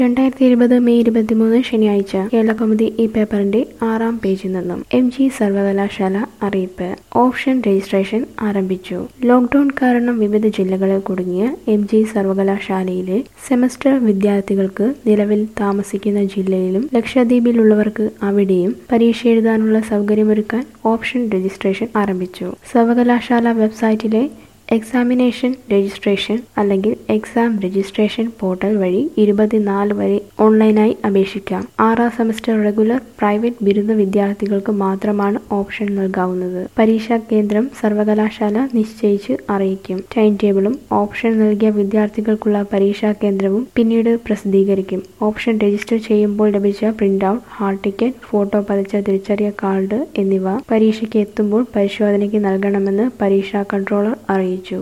രണ്ടായിരത്തി ഇരുപത് മെയ് ഇരുപത്തിമൂന്ന് ശനിയാഴ്ച കേരളകൗമുദി ഈ പേപ്പറിന്റെ ആറാം പേജിൽ നിന്നും എം ജി സർവകലാശാല അറിയിപ്പ് ഓപ്ഷൻ രജിസ്ട്രേഷൻ ആരംഭിച്ചു ലോക്ഡൌൺ കാരണം വിവിധ ജില്ലകളിൽ കുടുങ്ങിയ എം ജി സർവകലാശാലയിലെ സെമസ്റ്റർ വിദ്യാർത്ഥികൾക്ക് നിലവിൽ താമസിക്കുന്ന ജില്ലയിലും ലക്ഷദ്വീപിലുള്ളവർക്ക് അവിടെയും പരീക്ഷ എഴുതാനുള്ള സൗകര്യമൊരുക്കാൻ ഓപ്ഷൻ രജിസ്ട്രേഷൻ ആരംഭിച്ചു സർവകലാശാല വെബ്സൈറ്റിലെ എക്സാമിനേഷൻ രജിസ്ട്രേഷൻ അല്ലെങ്കിൽ എക്സാം രജിസ്ട്രേഷൻ പോർട്ടൽ വഴി ഇരുപത്തിനാല് വരെ ഓൺലൈനായി അപേക്ഷിക്കാം ആറാം സെമസ്റ്റർ റെഗുലർ പ്രൈവറ്റ് ബിരുദ വിദ്യാർത്ഥികൾക്ക് മാത്രമാണ് ഓപ്ഷൻ നൽകാവുന്നത് പരീക്ഷാ കേന്ദ്രം സർവകലാശാല നിശ്ചയിച്ച് അറിയിക്കും ടൈം ടേബിളും ഓപ്ഷൻ നൽകിയ വിദ്യാർത്ഥികൾക്കുള്ള പരീക്ഷാ കേന്ദ്രവും പിന്നീട് പ്രസിദ്ധീകരിക്കും ഓപ്ഷൻ രജിസ്റ്റർ ചെയ്യുമ്പോൾ ലഭിച്ച print out hall ticket photo പതിച്ച തിരിച്ചറിയ കാർഡ് എന്നിവ പരീക്ഷയ്ക്ക് എത്തുമ്പോൾ പരിശോധനയ്ക്ക് നൽകണമെന്ന് പരീക്ഷാ കൺട്രോളർ അറിയിച്ചു